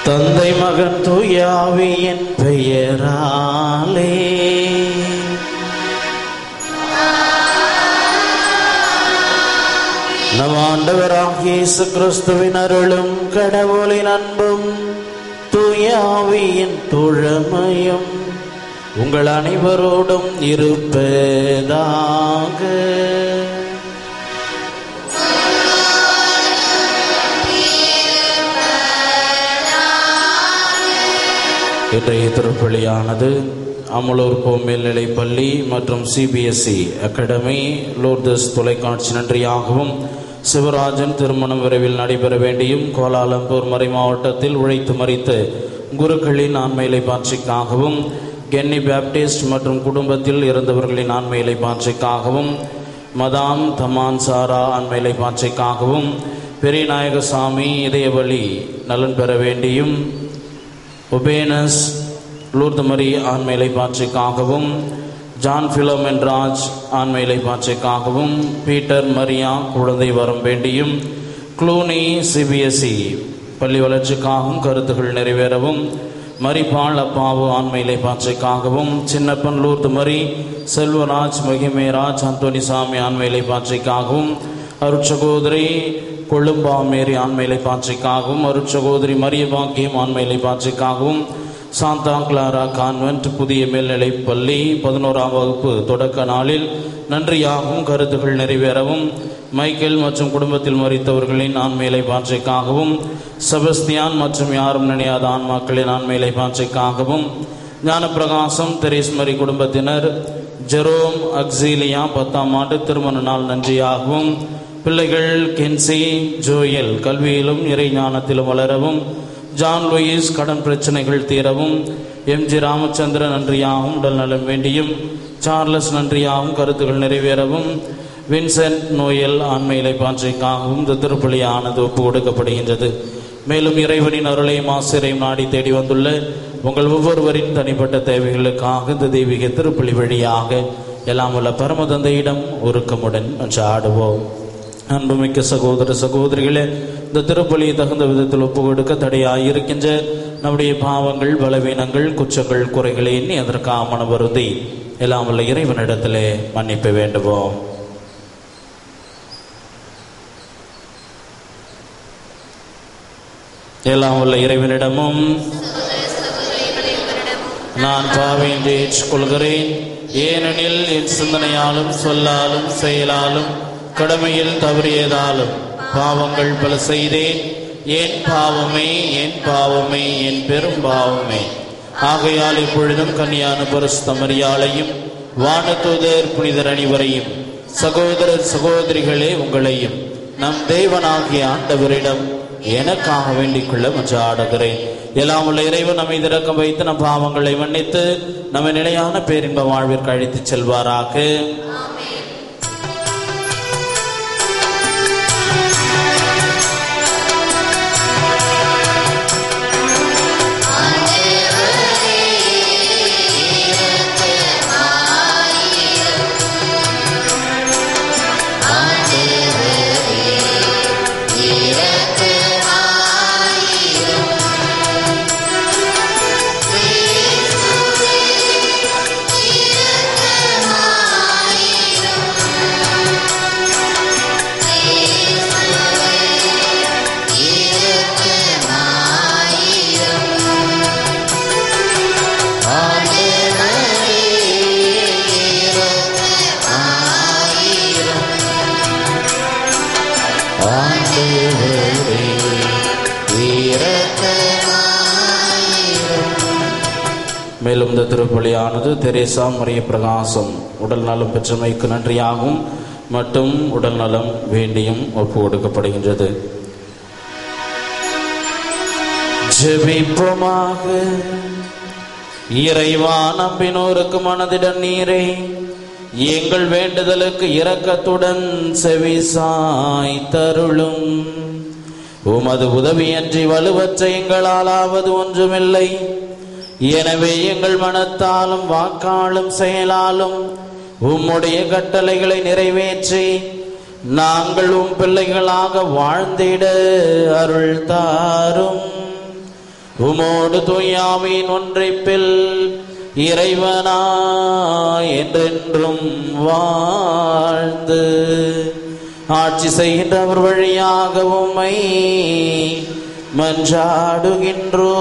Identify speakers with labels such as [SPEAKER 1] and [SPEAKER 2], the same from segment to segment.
[SPEAKER 1] தந்தை மகன் தூயாவியின் பெயராலே நம் ஆண்டவராகிய இயேசு கிறிஸ்துவின் அருளும் கடவுளின் அன்பும் தூயாவியின் தோழமையும் உங்கள் அனைவரோடும் இருப்பதாக இன்றைய திருப்பலியானது அமலூர் மேல்நிலை பள்ளி மற்றும் சிபிஎஸ்இ அகாடமி லோர்தஸ் தொலைக்காட்சி நன்றியாகவும் சிவராஜன் திருமணம் விரைவில் நடைபெற வேண்டியும் கோலாலம்பூர் மறை மாவட்டத்தில் உழைத்து மறித்த குருக்களின் ஆண்மையிலை பாட்சிக்காகவும் கென்னி பேப்டிஸ்ட் மற்றும் குடும்பத்தில் இருந்தவர்களின் ஆண்மையிலை பாட்சிக்காகவும் மதாம் தமான் சாரா ஆண்மையிலை பாட்சிக்காகவும் பெரியநாயகசாமி இதயவழி நலன் பெற வேண்டியும் ஒபேனஸ் லூர்தமரி ஆண்மையிலை பாட்சிக்காகவும் ஜான் பிலோமென் ராஜ் ஆண்மையிலை பாட்சிக்காகவும் பீட்டர் மரியா குழந்தை வரம் வேண்டியும் க்ளூனி சிபிஎஸ்இ பள்ளி வளர்ச்சிக்காகவும் கருத்துகள் நிறைவேறவும் மரிபால் அப்பாவு ஆண்மையிலை பாட்சிக்காகவும் சின்னப்பன் லூர்து மரி செல்வராஜ் மகிமேராஜ் அந்தோனிசாமி ஆண்மையிலை பாட்சிக்காகவும் அருட்சகோதரி கொழும்பா மேரி ஆண்மையிலை பாட்சிக்காகவும் அருட்சகோதரி மரிய பாக்கியம் ஆண்மையிலை பாட்சிக்காகவும் சாந்தா கிளாரா கான்வென்ட் புதிய மேல்நிலைப் பள்ளி பதினோராம் வகுப்பு தொடக்க நாளில் நன்றியாகவும் கருத்துகள் நிறைவேறவும் மைக்கேல் மற்றும் குடும்பத்தில் மறித்தவர்களின் ஆண்மையிலை பாட்சிக்காகவும் செபஸ்தியான் மற்றும் யாரும் நினையாத ஆன்மாக்களின் ஆண்மையிலை பாட்சிக்காகவும் ஞானப்பிரகாசம் தெரேஸ்மரி குடும்பத்தினர் ஜெரோம் அக்ஸீலியா பத்தாம் ஆண்டு திருமண நாள் நன்றியாகவும் பிள்ளைகள் கென்சி ஜோயல் கல்வியிலும் இறை ஞானத்திலும் வளரவும் ஜான் லூயிஸ் கடன் பிரச்சனைகள் தீரவும் எம்ஜி ராமச்சந்திரன் நன்றியாகவும் உடல் நலம் வேண்டியும் சார்லஸ் நன்றியாகவும் கருத்துகள் நிறைவேறவும் வின்சென்ட் நோயல் ஆண்மையிலை பான்றைக்காகவும் இந்த திருப்பலியானது ஒப்பு கொடுக்கப்படுகின்றது மேலும் இறைவனின் அருளையும் ஆசிரியையும் நாடி தேடி வந்துள்ள உங்கள் ஒவ்வொருவரின் தனிப்பட்ட தேவைகளுக்காக இந்த தெய்வீக திருப்பலி வழியாக எல்லாம் உள்ள பரமதந்தையிடம் உருக்கமுடன் ஆடுவோம் அன்புமிக்க சகோதர சகோதரிகளே இந்த திருப்பலியை தகுந்த விதத்தில் ஒப்பு கொடுக்க தடையாய் இருக்கின்ற நம்முடைய பாவங்கள் பலவீனங்கள் குற்றங்கள் குறைகளை எண்ணி அதற்காக மன வருந்தி எல்லாம் உள்ள இறைவனிடத்திலே மன்னிப்பு வேண்டுவோம் எல்லாம் உள்ள இறைவனிடமும் நான் பாவின்றி கொள்கிறேன் ஏனெனில் என் சிந்தனையாலும் சொல்லாலும் செயலாலும் கடமையில் தவறியதாலும் பாவங்கள் பல செய்தேன் என் பாவமே என் பாவமே என் பெரும் பாவமே ஆகையால் இப்பொழுதும் கன்னியான பரிசுத்தமரியாளையும் வானதூதர் புனிதர் அணிவரையும் சகோதரர் சகோதரிகளே உங்களையும் நம் தேவனாகிய ஆண்டவரிடம் எனக்காக வேண்டிக் கொள்ள மற்ற ஆடுகிறேன் எல்லாம் உள்ள இறைவன் நம்மை திறக்கம் வைத்து நம் பாவங்களை மன்னித்து நம்மை நிலையான பேரின்ப வாழ்விற்கு அழைத்துச் செல்வாராக மேலும் இந்த திருப்பலியானது தெரேசா மரிய பிரகாசம் உடல் நலம் பெற்றமைக்கு நன்றியாகவும் மட்டும் உடல் நலம் வேண்டியும் ஒப்பு கொடுக்கப்படுகின்றது ஜெபிப்போமாக இறைவா நம்பினோருக்கு மனதிட நீரே எங்கள் வேண்டுதலுக்கு இரக்கத்துடன் செவிசாய் தருளும் உமது உதவியன்றி வலுவற்ற எங்களாலாவது ஒன்றுமில்லை எனவே எங்கள் மனத்தாலும் வாக்காலும் செயலாலும் உம்முடைய கட்டளைகளை நிறைவேற்றி நாங்கள் உம் பிள்ளைகளாக வாழ்ந்திட அருள் தாரும் உமோடு தூயாவின் ஒன்றைப்பில் இறைவனா என்றென்றும் வாழ்ந்து ஆட்சி செய்கின்றவர் வழியாக உம்மை மன்றாடுகின்றோ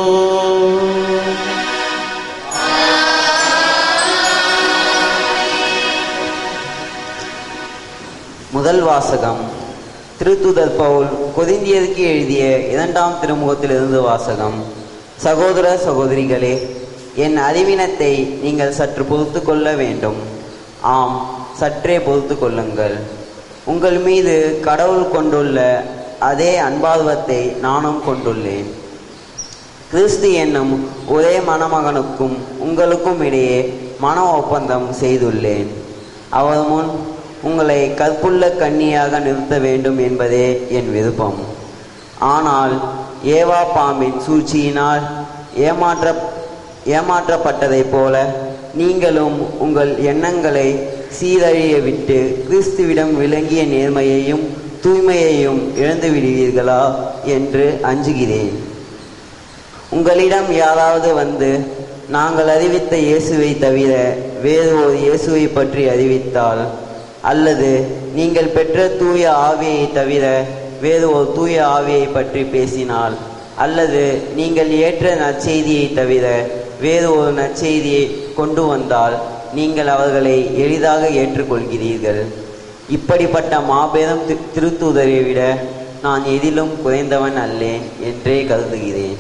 [SPEAKER 2] முதல் வாசகம் திருத்துதர் பவுல் கொதிந்தியருக்கு எழுதிய இரண்டாம் திருமுகத்திலிருந்து வாசகம் சகோதர சகோதரிகளே என் அறிவினத்தை நீங்கள் சற்று பொறுத்து கொள்ள வேண்டும் ஆம் சற்றே பொறுத்து கொள்ளுங்கள் உங்கள் மீது கடவுள் கொண்டுள்ள அதே அன்பார்வத்தை நானும் கொண்டுள்ளேன் கிறிஸ்து என்னும் ஒரே மணமகனுக்கும் உங்களுக்கும் இடையே மன ஒப்பந்தம் செய்துள்ளேன் அவர் முன் உங்களை கற்புள்ள கன்னியாக நிறுத்த வேண்டும் என்பதே என் விருப்பம் ஆனால் ஏவா பாம்பின் சூழ்ச்சியினால் ஏமாற்ற ஏமாற்றப்பட்டதைப் போல நீங்களும் உங்கள் எண்ணங்களை சீரழிய விட்டு கிறிஸ்துவிடம் விளங்கிய நேர்மையையும் தூய்மையையும் இழந்து விடுவீர்களா என்று அஞ்சுகிறேன் உங்களிடம் யாராவது வந்து நாங்கள் அறிவித்த இயேசுவை தவிர வேறு ஒரு இயேசுவை பற்றி அறிவித்தால் அல்லது நீங்கள் பெற்ற தூய ஆவியை தவிர வேறு ஒரு தூய ஆவியை பற்றி பேசினால் அல்லது நீங்கள் ஏற்ற நற்செய்தியை தவிர வேறு ஒரு நற்செய்தியை கொண்டு வந்தால் நீங்கள் அவர்களை எளிதாக ஏற்றுக்கொள்கிறீர்கள் இப்படிப்பட்ட மாபெரும் தி- திருத்தூதரை விட நான் எதிலும் குறைந்தவன் அல்லேன் என்றே கருதுகிறேன்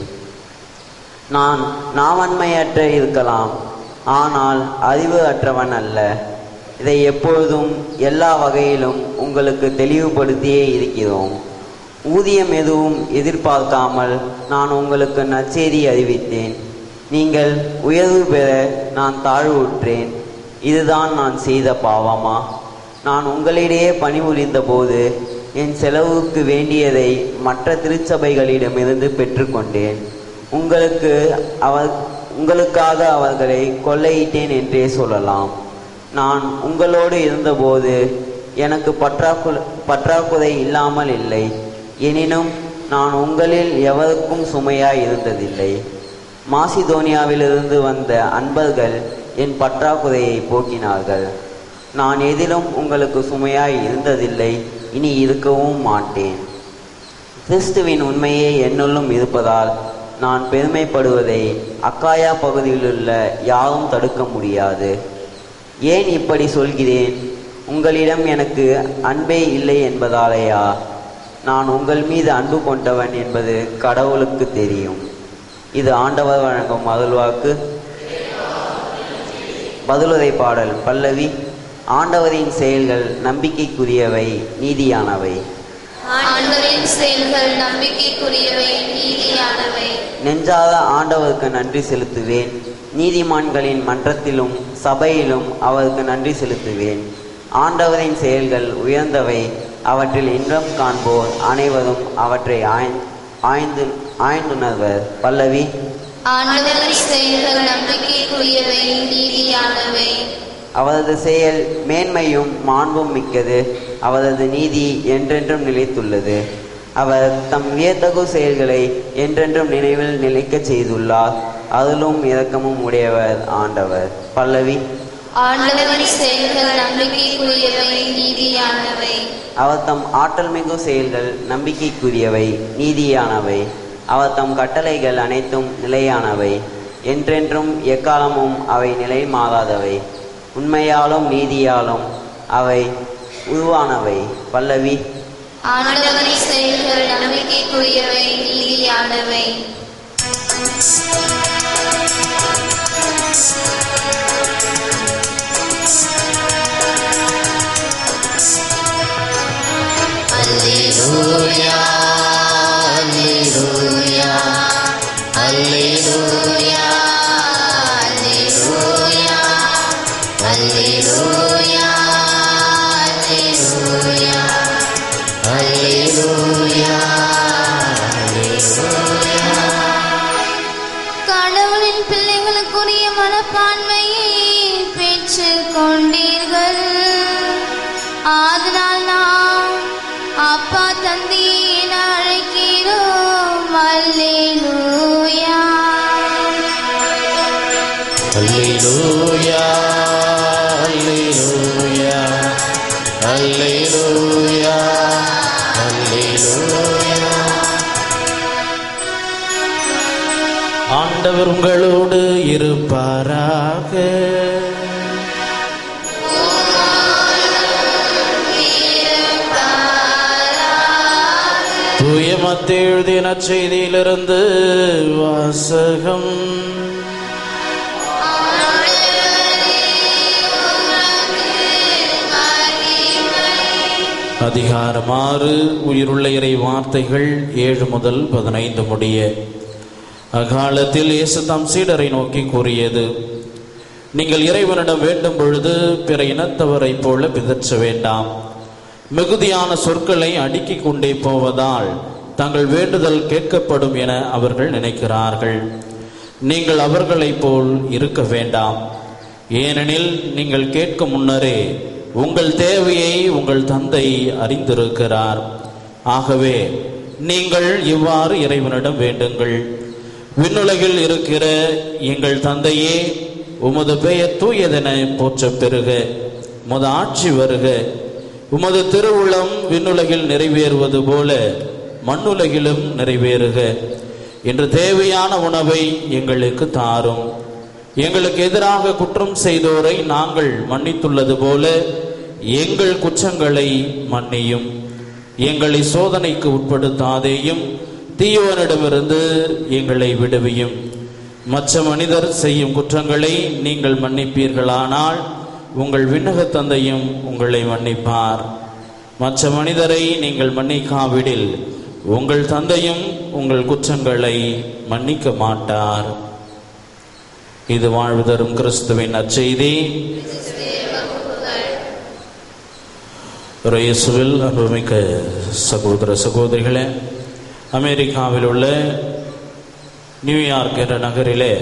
[SPEAKER 2] நான் நாவன்மையற்ற இருக்கலாம் ஆனால் அறிவு அற்றவன் அல்ல இதை எப்பொழுதும் எல்லா வகையிலும் உங்களுக்கு தெளிவுபடுத்தியே இருக்கிறோம் ஊதியம் எதுவும் எதிர்பார்க்காமல் நான் உங்களுக்கு நற்செய்தி அறிவித்தேன் நீங்கள் உயர்வு பெற நான் தாழ்வுற்றேன் இதுதான் நான் செய்த பாவமா நான் உங்களிடையே பணிபுரிந்த போது என் செலவுக்கு வேண்டியதை மற்ற திருச்சபைகளிடமிருந்து பெற்றுக்கொண்டேன் உங்களுக்கு அவர் உங்களுக்காக அவர்களை கொள்ளையிட்டேன் என்றே சொல்லலாம் நான் உங்களோடு இருந்தபோது எனக்கு பற்றாக்கு பற்றாக்குறை இல்லாமல் இல்லை எனினும் நான் உங்களில் எவருக்கும் சுமையாய் இருந்ததில்லை மாசிதோனியாவிலிருந்து வந்த அன்பர்கள் என் பற்றாக்குறையை போக்கினார்கள் நான் எதிலும் உங்களுக்கு சுமையாய் இருந்ததில்லை இனி இருக்கவும் மாட்டேன் கிறிஸ்துவின் உண்மையே என்னுள்ளும் இருப்பதால் நான் பெருமைப்படுவதை அக்காயா பகுதியிலுள்ள யாரும் தடுக்க முடியாது ஏன் இப்படி சொல்கிறேன் உங்களிடம் எனக்கு அன்பே இல்லை என்பதாலேயா நான் உங்கள் மீது அன்பு கொண்டவன் என்பது கடவுளுக்கு தெரியும் இது ஆண்டவர் வழங்கும் மகிழ்வாக்கு பதிலுரை பாடல் பல்லவி ஆண்டவரின் செயல்கள் நம்பிக்கைக்குரியவை நீதியானவை
[SPEAKER 3] ஆண்டவரின் செயல்கள் நம்பிக்கைக்குரியவை நீதியானவை
[SPEAKER 2] நெஞ்சாத ஆண்டவருக்கு நன்றி செலுத்துவேன் நீதிமான்களின் மன்றத்திலும் சபையிலும் அவருக்கு நன்றி செலுத்துவேன் ஆண்டவரின் செயல்கள் உயர்ந்தவை அவற்றில் இன்பம் காண்போர் அனைவரும் அவற்றை ஆய்ந் ஆய்ந்து ஆய்ந்துணர்வர் பல்லவி
[SPEAKER 3] ஆண்டவரின் செயல்கள் நம்பிக்கைக்குரியவை நீதியானவை
[SPEAKER 2] அவரது செயல் மேன்மையும் மாண்பும் மிக்கது அவரது நீதி என்றென்றும் நிலைத்துள்ளது அவர் தம் வியத்தகு செயல்களை என்றென்றும் நினைவில் நிலைக்கச் செய்துள்ளார் அருளும் இரக்கமும் உடையவர் ஆண்டவர் பல்லவி
[SPEAKER 3] ஆண்டவரின் செயல்கள் நம்பிக்கைக்குரியவை நீதியானவை
[SPEAKER 2] அவர் தம் ஆற்றல் மிகு செயல்கள் நம்பிக்கைக்குரியவை நீதியானவை அவர் தம் கட்டளைகள் அனைத்தும் நிலையானவை என்றென்றும் எக்காலமும் அவை நிலை மாறாதவை உண்மையாலும் நீதியாலும் அவை உருவானவை பல்லவி
[SPEAKER 3] ஆண்டவரின் செயல்கள் நம்பிக்கைக்குரியவை நீதியானவை அல்லேலூயா அல்லேலூயா அல்லேலூயா அல்லேலூயா அல்லேலூயா அல்லேலூயா அல்லேலூயா
[SPEAKER 4] கடவுளின் பிள்ளைகளுக்குரிய மனப்பான்மையை பெற்றுக் கொண்டீர்கள் ஆதலால் நாம் அப்பா தந்தையை என அழைக்கிறோம் அல்லேலூயா
[SPEAKER 1] அல்லேலூயா அல்லேலூயா அல்லேலூயா அல்லேலூயா ஆண்டவர் உங்களோடு இருப்பாராக தூய மத்திய எழுதிய நற்செய்தியிலிருந்து வாசகம் அதிகாரம் ஆறு உயிருள்ள இறை வார்த்தைகள் ஏழு முதல் பதினைந்து முடிய அக்காலத்தில் இயேசு தம் சீடரை நோக்கி கூறியது நீங்கள் இறைவனிடம் வேண்டும் பொழுது பிற இனத்தவரைப் போல பிதற்ற வேண்டாம் மிகுதியான சொற்களை அடுக்கிக் கொண்டே போவதால் தங்கள் வேண்டுதல் கேட்கப்படும் என அவர்கள் நினைக்கிறார்கள் நீங்கள் அவர்களைப் போல் இருக்க வேண்டாம் ஏனெனில் நீங்கள் கேட்கும் முன்னரே உங்கள் தேவையை உங்கள் தந்தை அறிந்திருக்கிறார் ஆகவே நீங்கள் இவ்வாறு இறைவனிடம் வேண்டுங்கள் விண்ணுலகில் இருக்கிற எங்கள் தந்தையே உமது பெயர் தூயதென போற்றப் பெறுக உமது ஆட்சி வருக உமது திருவுளம் விண்ணுலகில் நிறைவேறுவது போல மண்ணுலகிலும் நிறைவேறுக இன்று தேவையான உணவை எங்களுக்கு தாரும் எங்களுக்கு எதிராக குற்றம் செய்தோரை நாங்கள் மன்னித்துள்ளது போல எங்கள் குற்றங்களை மன்னியும் எங்களை சோதனைக்கு உட்படுத்தாதேயும் தீயோனிடமிருந்து எங்களை விடுவியும் மற்ற மனிதர் செய்யும் குற்றங்களை நீங்கள் மன்னிப்பீர்களானால் உங்கள் விண்ணக தந்தையும் உங்களை மன்னிப்பார் மற்ற மனிதரை நீங்கள் மன்னிக்காவிடில் உங்கள் தந்தையும் உங்கள் குற்றங்களை மன்னிக்க மாட்டார் இது வாழ்வு தரும் கிறிஸ்துவின் நற்செய்தி இயேசுவில் அன்புமிக்க சகோதர சகோதரிகளே அமெரிக்காவில் உள்ள நியூயார்க் என்ற நகரிலே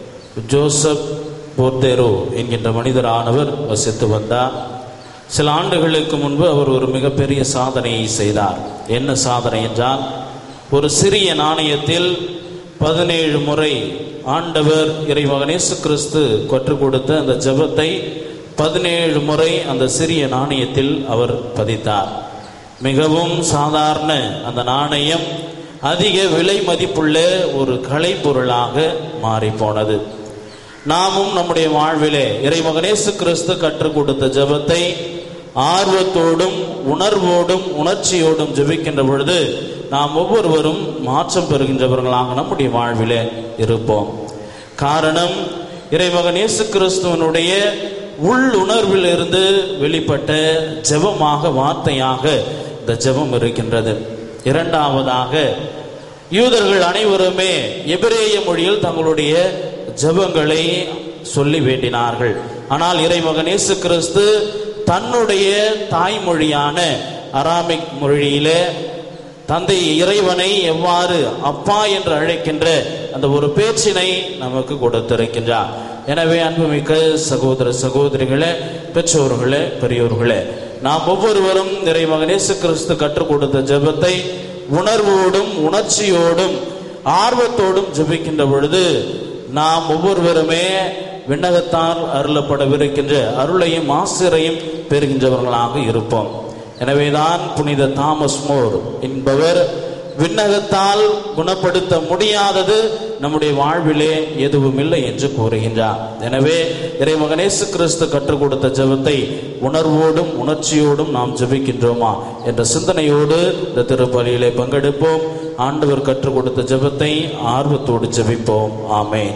[SPEAKER 1] ஜோசப் போர்தேரோ என்கின்ற மனிதரானவர் வசித்து வந்தார் சில ஆண்டுகளுக்கு முன்பு அவர் ஒரு மிகப்பெரிய சாதனையை செய்தார் என்ன சாதனை என்றால் ஒரு சிறிய நாணயத்தில் பதினேழு முறை ஆண்டவர் இறைமகனேசு கிறிஸ்து கற்றுக் கொடுத்த அந்த ஜெபத்தை பதினேழு முறை அந்த சிறிய நாணயத்தில் அவர் பதித்தார் மிகவும் சாதாரண அந்த நாணயம் அதிக விலை மதிப்புள்ள ஒரு கலைப்பொருளாக மாறி போனது நாமும் நம்முடைய வாழ்விலே இறைமகனேசு கிறிஸ்து கற்றுக் கொடுத்த ஜெபத்தை ஆர்வத்தோடும் உணர்வோடும் உணர்ச்சியோடும் ஜெபிக்கின்ற பொழுது நாம் ஒவ்வொருவரும் மாற்றம் பெறுகின்றவர்களாக நம்முடைய வாழ்விலே இருப்போம் காரணம் இறைமகன் இயேசு கிறிஸ்துவனுடைய உள் உணர்விலிருந்து வெளிப்பட்ட ஜெபமாக வார்த்தையாக இந்த ஜெபம் இருக்கின்றது இரண்டாவதாக யூதர்கள் அனைவருமே எபிரேய மொழியில் தங்களுடைய ஜெபங்களை சொல்லி வேண்டினார்கள் ஆனால் இறைமகன் இயேசு கிறிஸ்து தன்னுடைய தாய்மொழியான அராமிக் மொழியிலே தந்தை இறைவனை எவ்வாறு அப்பா என்று அழைக்கின்ற அந்த ஒரு பேச்சினை நமக்கு கொடுத்திருக்கின்றார் எனவே அன்புமிக்க சகோதர சகோதரிகளே பெற்றோர்களே பெரியோர்களே நாம் ஒவ்வொருவரும் இறைமகன் இயேசு கிறிஸ்து கற்றுக் கொடுத்த ஜெபத்தை உணர்வோடும் உணர்ச்சியோடும் ஆர்வத்தோடும் ஜெபிக்கின்ற பொழுது நாம் ஒவ்வொருவருமே விண்ணகத்தால் அருளப்படவிருக்கின்ற அருளையும் ஆசிரையும் பெறுகின்றவர்களாக இருப்போம் எனவேதான் புனித தாமஸ் மோர் என்பவர் விண்ணகத்தால் குணப்படுத்த முடியாதது நம்முடைய வாழ்விலே எதுவும் இல்லை என்று கூறுகின்றார் எனவே இறைமகனேசு கிறிஸ்து கற்றுக் கொடுத்த ஜெபத்தை உணர்வோடும் உணர்ச்சியோடும் நாம் ஜெபிக்கின்றோமா என்ற சிந்தனையோடு இந்த திருப்பலியிலே பங்கெடுப்போம் ஆண்டவர் கற்றுக் கொடுத்த ஜெபத்தை ஆர்வத்தோடு ஜெபிப்போம் ஆமென்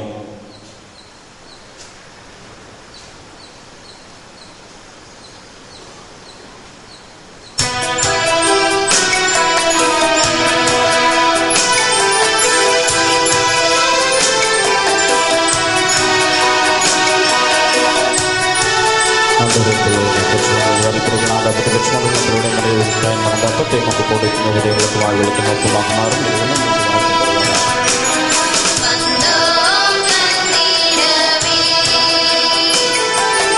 [SPEAKER 4] வந்தோம் தந்திடவே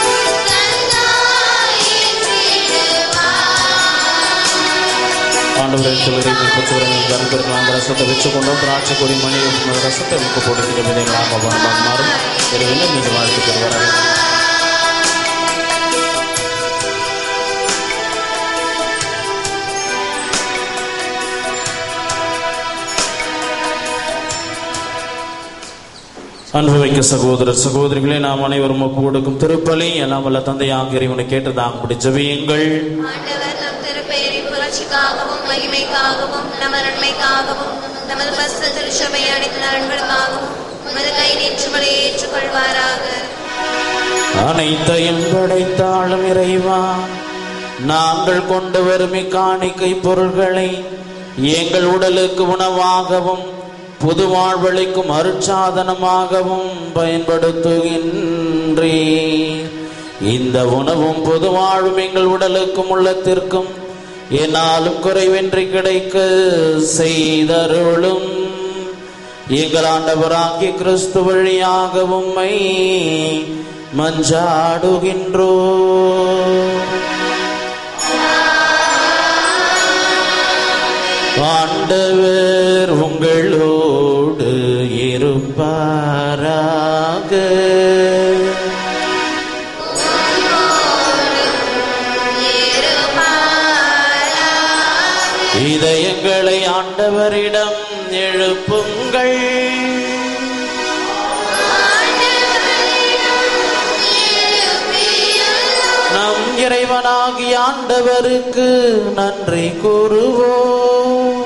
[SPEAKER 4] கந்தாயின் விடுவார்
[SPEAKER 1] ஆண்டவரின் சிலரை மீட்புறவர்கள் கருத்திருக்கலாம் அந்த ரசத்தை வச்சுக்கொண்டோம் திராட்சை கொடி மணி ரசத்தை வைக்க போடுகிற விதைகளாக மாறும் இரவில் நீங்கள் வாழ்த்து பெறுவார்கள் அனுபவிக்க சகோதரர் சகோதரிகளே நாம் அனைவரும் ஒப்பு கொடுக்கும் திருப்பலி எல்லாம் வல்ல தந்தையாக இறைவனை கேட்டதாக ஜெபியுங்கள்
[SPEAKER 4] ஆண்டவர் நம் திருப்பெயரின் புரட்சிக்காகவும் மகிமைக்காகவும் நம நன்மைக்காகவும் நமது பஸ்த திருச்சபை அனைத்து நலன்களுக்காகவும் உமது கை நீற்றுமலை ஏற்றுக்கொள்வாராக
[SPEAKER 1] அனைத்தையும் படைத்தாளும் இறைவா நாங்கள் கொண்டு வரும் இக்காணிக்கை பொருள்களை எங்கள் உடலுக்கு உணவாகவும் புது வாழ்வளிக்கும் அருட்சாதனமாகவும் பயன்படுத்துகின்றே இந்த உணவும் பொது வாழ்வும் எங்கள் உடலுக்கும் உள்ளத்திற்கும் என்னாலும் குறைவின்றி கிடைக்க செய்தருளும் எங்கள் ஆண்டவராகிய கிறிஸ்து வழியாக உம்மை மஞ்சாடுகின்றோ ஆண்டவர் உங்களோடு இருப்பாராக இதயங்களை ஆண்டவரிடம் எழுப்புங்கள் நம் இறைவனாகிய ஆண்டவருக்கு நன்றி கூறுவோம்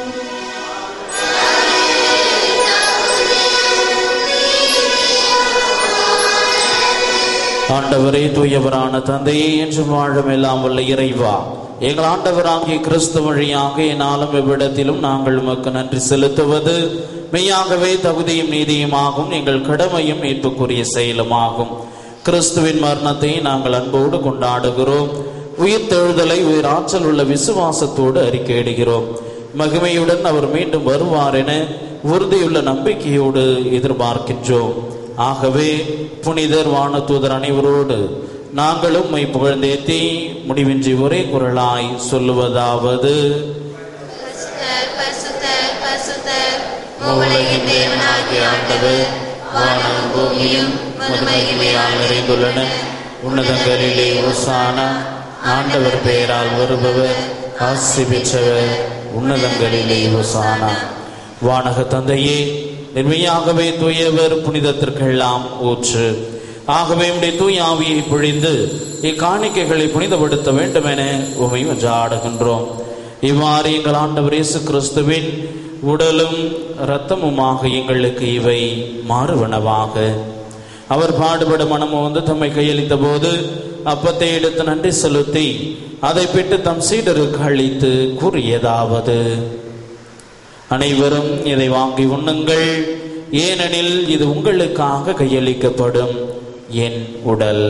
[SPEAKER 1] ஆண்டவரே தூயவரான தந்தையே என்று வாழும் எல்லாம் வல்ல இறைவா எங்கள் ஆண்டவராகிய கிறிஸ்து வழியாக என்னாலும் இவ்விடத்திலும் நாங்கள் உமக்கு நன்றி செலுத்துவது மெய்யாகவே தகுதியும் நீதியுமாகும் எங்கள் கடமையும் மீட்புக்குரிய செயலுமாகும் கிறிஸ்துவின் மரணத்தை நாங்கள் அன்போடு கொண்டாடுகிறோம் உயிர் தெழுதலை உயிர் ஆற்றல் உள்ள விசுவாசத்தோடு அறிக்கையிடுகிறோம் மகிமையுடன் அவர் மீண்டும் வருவார் என உறுதியுள்ள நம்பிக்கையோடு எதிர்பார்க்கின்றோம் ஆகவே புனிதர் வானதூதர் அனைவரோடு நாங்களும் மை புகழ்ந்தேத்தி முடிவின்றி ஒரே குரலாய் சொல்லுவதாவது
[SPEAKER 4] பசுத்தர் பசுத்தர் பசுத்தர் உலகின் தேவனாகிய ஆண்டவர் வானம் பூமியும் மகிமையால்
[SPEAKER 1] நிறைந்துள்ளன உன்னதங்களிலே ஓசானா ஆண்டவர் பெயரால் வருபவர் ஆசி பெற்றவர் உன்னதங்களிலே ஓசானா வானக தந்தையே நிர்மையாகவே தூயவர் புனிதத்திற்கெல்லாம் ஊற்று ஆகவே உடைய தூய ஆவியை பொழிந்து இக்காணிக்கைகளை புனிதப்படுத்த வேண்டும் என உமை மன்றாடுகின்றோம் இவ்வாறு எங்கள் ஆண்டவர் இயேசு கிறிஸ்துவின் உடலும் இரத்தமுமாக எங்களுக்கு இவை மாறுவனவாக அவர் பாடுபட மனமு வந்து தம்மை கையளித்த போது அப்பத்தை எடுத்து நன்றி செலுத்தி அதை பெற்று தம் சீடருக்கு அளித்து கூறியதாவது அனைவரும் இதை வாங்கி உண்ணுங்கள் ஏனெனில் இது உங்களுக்காக கையளிக்கப்படும் என் உடல்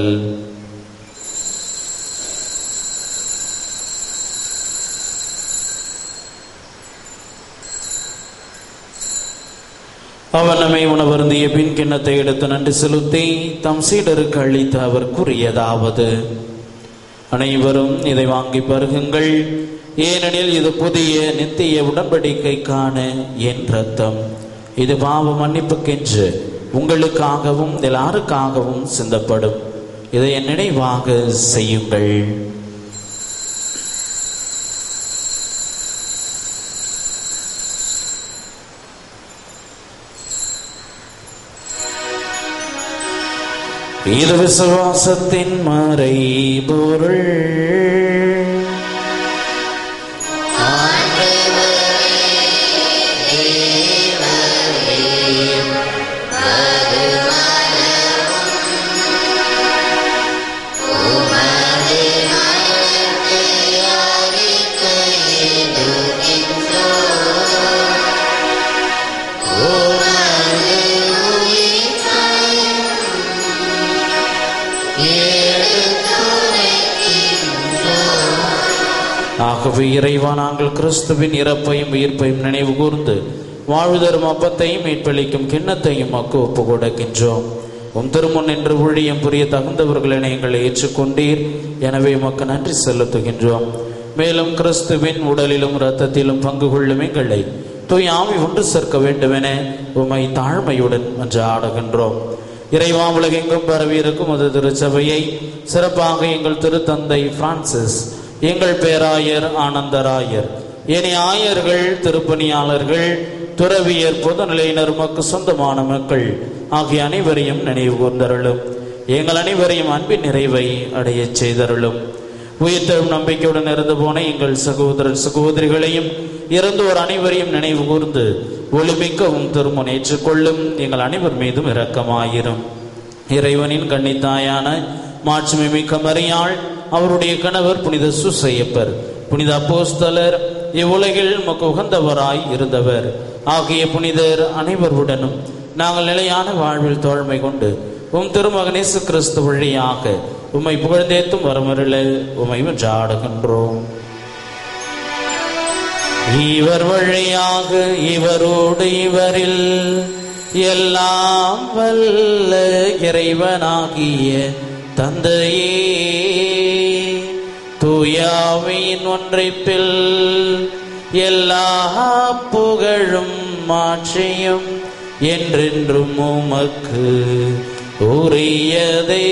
[SPEAKER 1] அவன் நம்மை உணவருந்திய பின் கிண்ணத்தை எடுத்து நன்றி செலுத்தி தம் சீடருக்கு அளித்து அவர் கூறியதாவது அனைவரும் இதை வாங்கி பருகுங்கள் ஏனெனில் இது புதிய நித்திய உடன்படிக்கைக்கான என் ரத்தம் இது பாவ மன்னிப்புக்கென்று உங்களுக்காகவும் எல்லாருக்காகவும் சிந்தப்படும் இதை என் நினைவாக செய்யுங்கள் இது விசுவாசத்தின் மறை பொருள் ஆகவே இறைவா நாங்கள் கிறிஸ்துவின் இறப்பையும் உயிர்ப்பையும் நினைவு கூர்ந்து வாழ்தரும் அப்பத்தையும் மீட்பளிக்கும் கிண்ணத்தையும் அக்கு ஒப்பு கொடுக்கின்றோம் உம் திருமுன் என்று ஊழியம் புரிய தகுந்தவர்களை நீங்கள் ஏற்றுக்கொண்டீர் எனவே உமக்கு நன்றி செலுத்துகின்றோம் மேலும் கிறிஸ்துவின் உடலிலும் இரத்தத்திலும் பங்கு கொள்ளும் எங்களை தூய் ஆவி ஒன்று சேர்க்க வேண்டுமென உம்மை தாழ்மையுடன் மன்றாடுகின்றோம் இறைவா உலகெங்கும் பரவி இருக்கும் அது திருச்சபையை சிறப்பாக எங்கள் திருத்தந்தை பிரான்சிஸ் எங்கள் பேராயர் ஆனந்தராயர் ஏனைய ஆயர்கள் திருப்பணியாளர்கள் துறவியர் பொதுநிலையினர் மக்கு சொந்தமான மக்கள் ஆகிய அனைவரையும் நினைவு கூர்ந்தருளும் எங்கள் அனைவரையும் அன்பின் நிறைவை அடையச் செய்தருளும் உயிர்த்தெழும் நம்பிக்கையுடன் இருந்து போன எங்கள் சகோதரர் சகோதரிகளையும் இறந்தோர் அனைவரையும் நினைவு கூர்ந்து ஒளிமிக்கவும் திருமணம் ஏற்றுக்கொள்ளும் எங்கள் அனைவர் மீதும் இரக்கமாயிரும் இறைவனின் கன்னித்தாயான மாட்சிமை மிக்க மரியாள் அவருடைய கணவர் புனித சுசையப்பர் புனித அப்போஸ்தலர் இவ்வுலகில் மக்கு உகந்தவராய் இருந்தவர் ஆகிய புனிதர் அனைவருடனும் நாங்கள் நிலையான வாழ்வில் தோழ்மை கொண்டு உம் திருமகனேசு கிறிஸ்து வழியாக உம்மை புகழ்ந்தேத்தும் வரமருள உம்மை வென்றாடுகின்றோம் இவர் வழியாக இவரோடு இவரில் எல்லாம் வல்ல இறைவனாகிய தந்தையே தூயாவின் ஒன்றைப்பில் எல்லா புகழும் மாற்றியும் என்றென்றும் உமக்கு உரியதே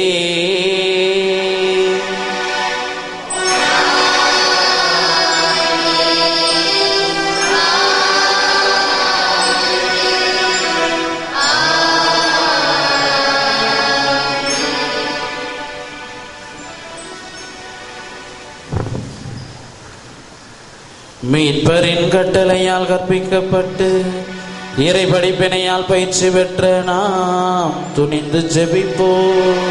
[SPEAKER 1] மீட்பரின் கட்டளையால் கற்பிக்கப்பட்டு இறை படிப்பினையால் பயிற்சி பெற்ற நாம் துணிந்து ஜெபிப்போம்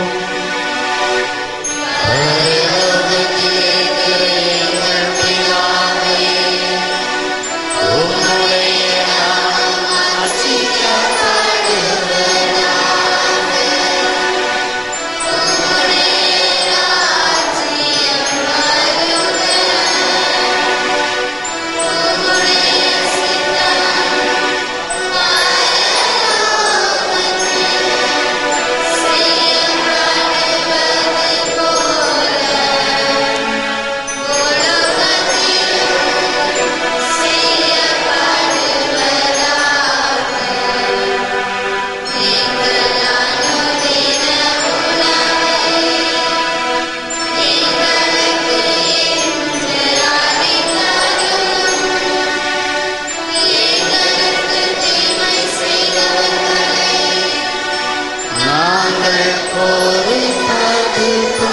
[SPEAKER 1] நாங்கள் கோரிப்பது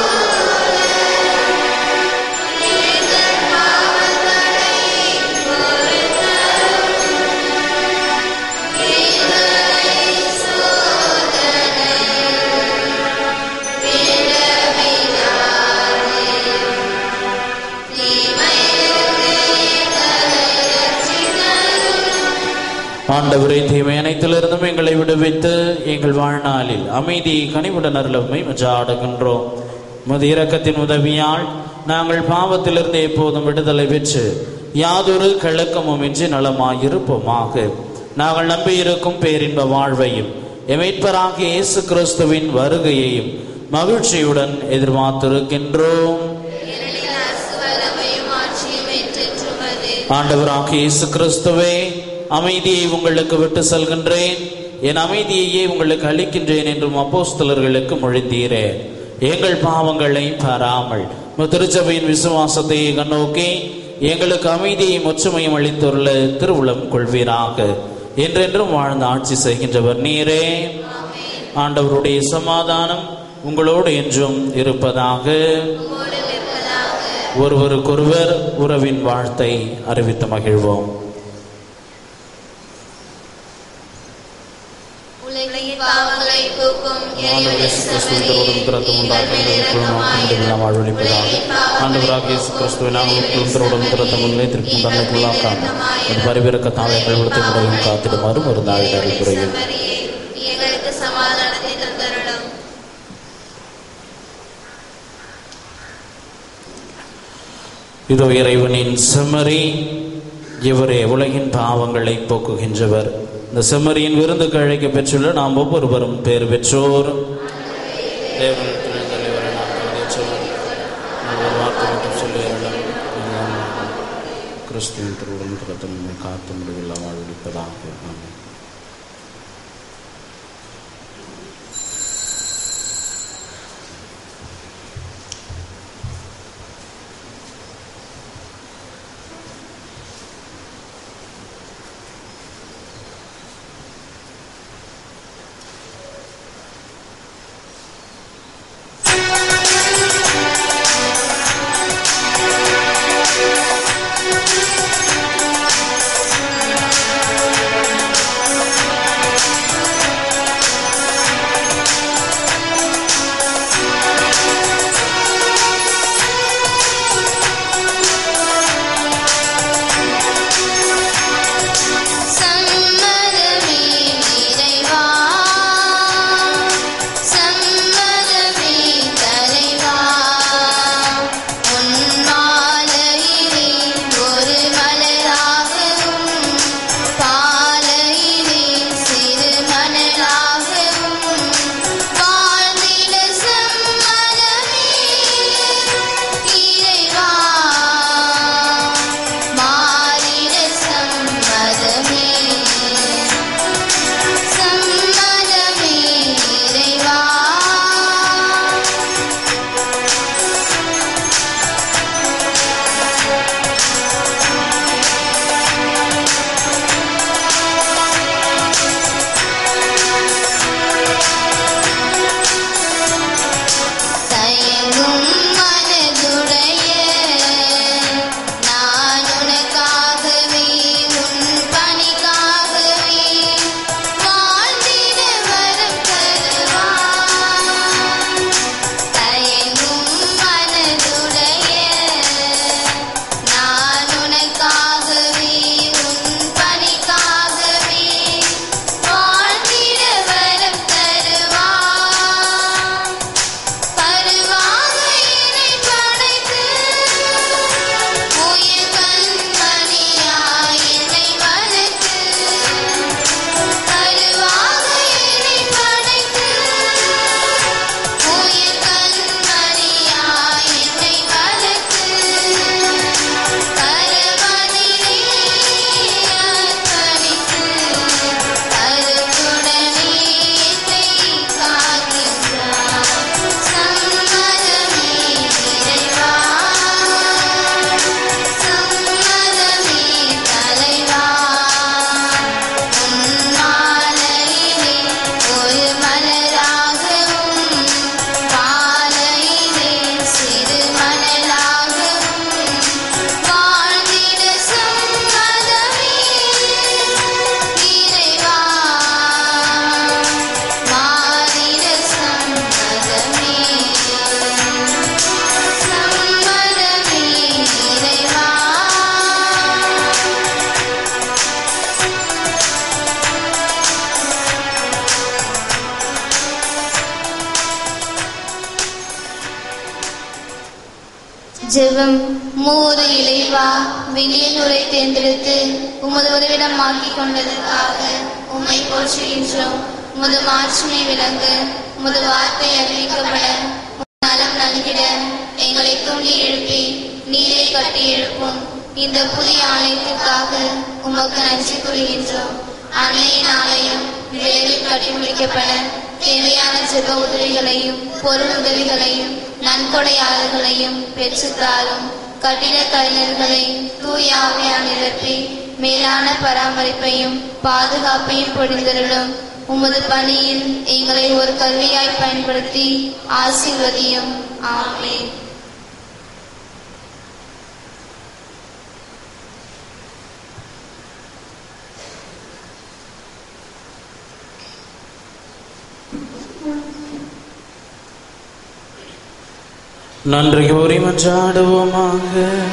[SPEAKER 1] ஆண்டவரை தீமை அனைத்திலிருந்தும் எங்களை விடுவித்து எங்கள் வாழ்நாளில் அமைதியை கனிவுடன் அருளமை மஜாடுகின்றோம் மது இரக்கத்தின் உதவியால் நாங்கள் பாவத்திலிருந்து எப்போதும் விடுதலை பெற்று யாதொரு கிழக்கமும் இன்றி நலமாயிருப்போமாக நாங்கள் நம்பியிருக்கும் பேரின்ப வாழ்வையும் எமைப்பராகிய இயேசு கிறிஸ்துவின் வருகையையும் மகிழ்ச்சியுடன் எதிர்பார்த்திருக்கின்றோம் ஆண்டவராகிய இயேசு கிறிஸ்துவே அமைதியை உங்களுக்கு விட்டு செல்கின்றேன் என் அமைதியையே உங்களுக்கு அளிக்கின்றேன் என்றும் அப்போஸ்தலர்களுக்கு மொழிந்தீரே எங்கள் பாவங்களை பாராமல் உமது திருச்சபையின் விசுவாசத்தை கண்ணோக்கி எங்களுக்கு அமைதியையும் ஒற்றுமையும் அளித்துள்ள திருவுளம் கொள்வீராக என்றென்றும் வாழ்ந்து ஆட்சி செய்கின்றவர் நீரே ஆண்டவருடைய சமாதானம் உங்களோடு என்றும் இருப்பதாக ஒருவருக்கொருவர் உறவின் வாழ்த்தை அறிவித்து மகிழ்வோம்
[SPEAKER 3] உலகின் பாவங்களை போக்கும்
[SPEAKER 1] ஆண்டவர் இயேசு கிறிஸ்துவின் திருவுடலும் திறத்தும் உண்டாக்கும் வாழ்வழிப்பதாக ஆண்டவராக இயேசு கிறிஸ்துவின் நாங்களும் திருவுடலும் திறத்தும் உள்ளே திருப்பும் தன்னைக்குள்ளாக்காம என் பரிவிறக்க தாழங்கள் விழுத்து முறையும் காத்திடுமாறு ஒரு நாளிடர் குறையும்
[SPEAKER 3] எங்களுக்கு சமாதானத்தை தந்தருளும்
[SPEAKER 1] இதோ இறைவனின் செம்மறி இவரே உலகின் பாவங்களை போக்குகின்றவர் இந்த செம்மறியின் விருந்துக்கு அழைக்க பெற்றுள்ள நாம் ஒவ்வொருவரும் பேர் பெற்றோர் தேவனின் துணைத் தலைவரை நாம் கருதிச்சோம். நான் ஒரு வார்த்தை மட்டும் சொல்லி அருளும். எல்லாம் கிறிஸ்துவின் திருவுடன் ரத்தம் நம்மை காத்து முடிவில்லா வாழ்விப்பதாக ஆமென்
[SPEAKER 4] சம்மதமே இறைவா சம்மதமே தலைவா உன் மாலையிலே ஒரு மலராகவும் பாலையிலே சிறு மணலாகவும் வாழ்ந்திட சம்மதமே இறைவா மாறிட சம்மதமே சம்மதமே இறைவா தயங்கும் மனதுடைய நான் உனக்காகவே உன் பணிக்காகவே வாழ்ந்திட வரம் தருவான் தயங்கும் மனதுடைய நான் உனக்காகவே உன் பணிக்காகவே வாழ்ந்திட வரம் தருவான் பருவாக என்னை படைத்து உயிர் கண்மணியாய் என்னை வளர்த்து பருவாக என்னை படைத்து உயிர் கண்மணியாய் என்னை வளர்த்து கரமணிலே அர்ப்பணித்து கருத்துடனே என்னை காக்கின்றார் சம்மதமே இறைவா சம்மதமே தலைவா உன் மாலையிலே ஒரு மலராகவும் பாலையிலே சிறு மணலாகவும் வாழ்ந்திட சம்மதமே இறைவா மாறிட சம்மதமே சம்மதமே இறைவா ஜெபம் மூது இளைவா விழியனுரை தேர்ந்தெடுத்து உமது உதவிடம் ஆக்கிக் கொண்டதற்காக உம்மை போற்றுகின்றோம் உமது மாட்சிமை விளங்கு உமது வார்த்தை அறிவிக்கப்பட உம் நலம் நல்கிட எங்களை தூண்டி எழுப்பி நீரை கட்டி எழுப்பும் இந்த புதிய ஆலயத்திற்காக உமக்கு நன்றி கூறுகின்றோம் அன்னையின் ஆலயம் விரைவில் கட்டி முடிக்கப்பட தேவையான ஜெப உதவிகளையும் பொருள் உதவிகளையும் நன்கொடையாளர்களையும் பெற்றுத்தாரும் கட்டிட கலைஞர்களை தூய ஆவியால் நிரப்பி மேலான பராமரிப்பையும் பாதுகாப்பையும் பொழிந்தருளும் உமது பணியில் எங்களை ஒரு கருவியாய் பயன்படுத்தி ஆசீர்வதியும் ஆமென்
[SPEAKER 1] நன்றி கூறி மன்றாடுவோமாக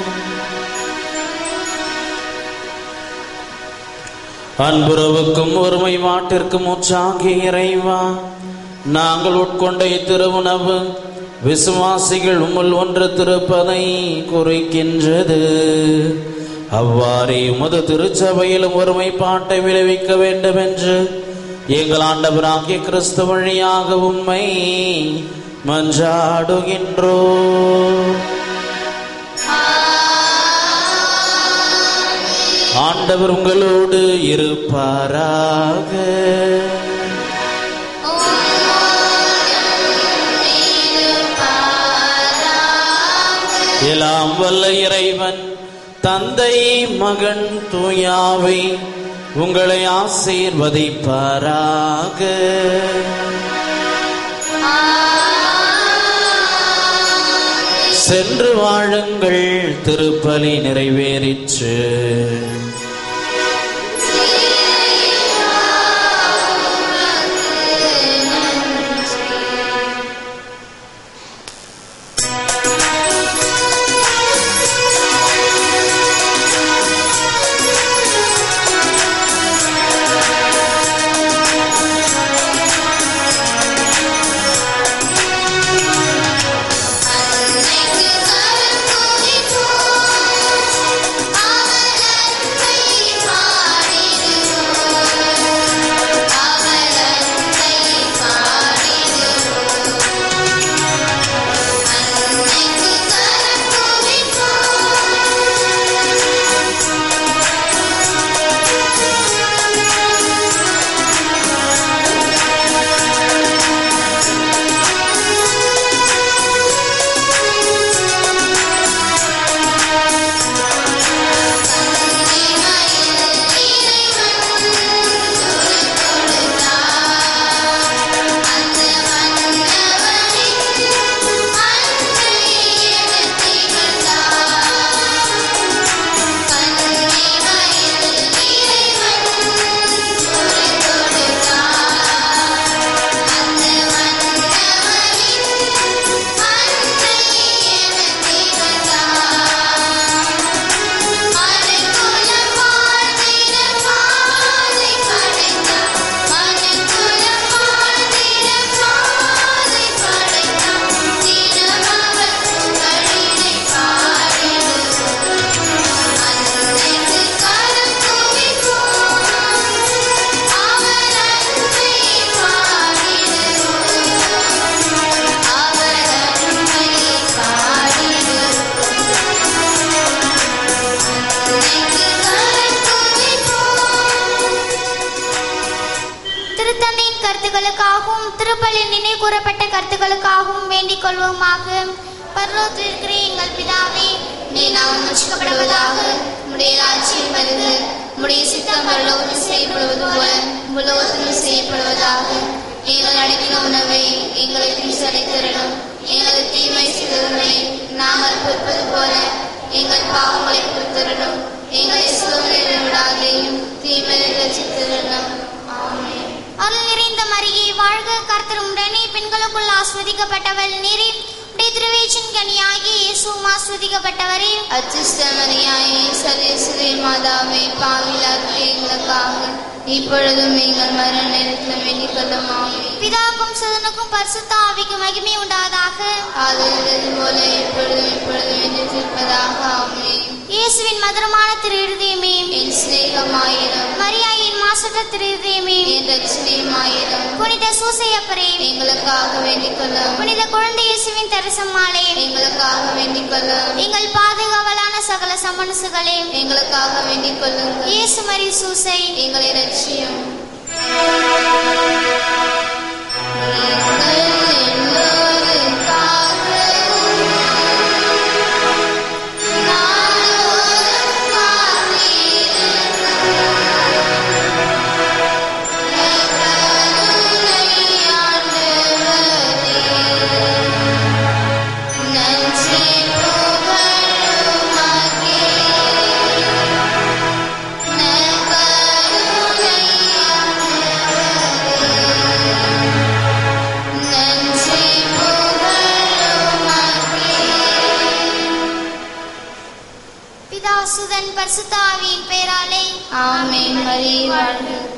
[SPEAKER 1] அன்புறவுக்கும் ஒருமை மாட்டிற்கும் உற்சாகி இறைவா நாங்கள் உட்கொண்ட இத்திருவுணவு விசுவாசிகள் உம்முள் ஒன்று திருப்பதை குறிக்கின்றது அவ்வாறே உமது திருச்சபையிலும் ஒருமைப்பாட்டை விளைவிக்க வேண்டும் என்று எங்கள் ஆண்டவராகிய கிறிஸ்து வழியாக உம்மை மன்றாடுகின்றோம்
[SPEAKER 4] ஆமென்
[SPEAKER 1] ஆண்டவர் உங்களோடு இருப்பாராக எல்லாம் வல்ல இறைவன் தந்தை மகன் தூயாவை உங்களை ஆசீர்வதிப்பாராக சென்று வாழுங்கள் திருப்பலி நிறைவேறிற்று
[SPEAKER 5] திருத்தந்தையின் கருத்துக்களுக்காகவும் திருப்பலில் நினைவு கூறப்பட்ட கருத்துக்களுக்காகவும் வேண்டிக் கொள்வோமாக பரலோகத்தில் இருக்கிற எங்கள் பிதாவே
[SPEAKER 3] நீ நாம் ரட்சிக்கப்படுவதாக உடைய ராஜ்யம் வருது உடைய சித்தம் பரலோகத்தில் செய்யப்படுவது போல உலகத்திலும் செய்யப்படுவதாக எங்கள் அடைக்கிற உணவை எங்களுக்கு விசாரித்தரணும் எங்களுக்கு தீமை செய்தவர்களை நாங்கள் பொறுப்பது போல எங்கள் பாவங்களை பொறுத்தரணும் எங்களை சோதனை விடாதையும் தீமை ரசித்தரணும் ஆமென்
[SPEAKER 5] அருள் நிறைந்த மரியே வாழ்க கர்த்தர் உடனே பெண்களுக்குள் ஆஸ்வதிக்கப்பட்டவள் நீரே உடைய திருவேச்சின் கனியாகி இயேசுவும் ஆஸ்வதிக்கப்பட்டவரே
[SPEAKER 3] அச்சுஸ்தமரியாயே சதேசுரே மாதாவே பாவிலாருக்கு எங்களுக்காக இப்பொழுதும் எங்கள் மரண நேரத்தில் வேண்டிக் கொள்ளுமாமே
[SPEAKER 5] பிதாக்கும் சுதனுக்கும் பரிசுத்த ஆவிக்கும் மகிமை உண்டாதாக
[SPEAKER 3] அது இருந்தது போல இப்பொழுதும் இப்பொழுதும் என்று இருப்பதாக ஆமே
[SPEAKER 5] இயேசுவின் மதுரமான திரு இருதயமே
[SPEAKER 3] என் சிநேகமாயிரம்
[SPEAKER 5] மரியாயின் மாசற்ற திரு இருதயமே
[SPEAKER 3] என் ரட்சணியமாயிரம்
[SPEAKER 5] புனித சூசையப்பரே
[SPEAKER 3] எங்களுக்காக வேண்டிக் கொள்ளும்
[SPEAKER 5] புனித குழந்தை இயேசுவின் தரிசமாலே
[SPEAKER 3] எங்களுக்காக வேண்டிக் கொள்ளும்
[SPEAKER 5] எங்கள் பாதுகாவலான சகல சமனசுகளே
[SPEAKER 3] எங்களுக்காக வேண்டிக் கொள்ளுங்கள்
[SPEAKER 5] இயேசு மரி சூசை
[SPEAKER 3] எங்களை ரட்சியும்
[SPEAKER 5] பிதா சுதன் பரிசுத்த ஆவியின் பெயராலே
[SPEAKER 3] ஆமென் மரியே வாழ்க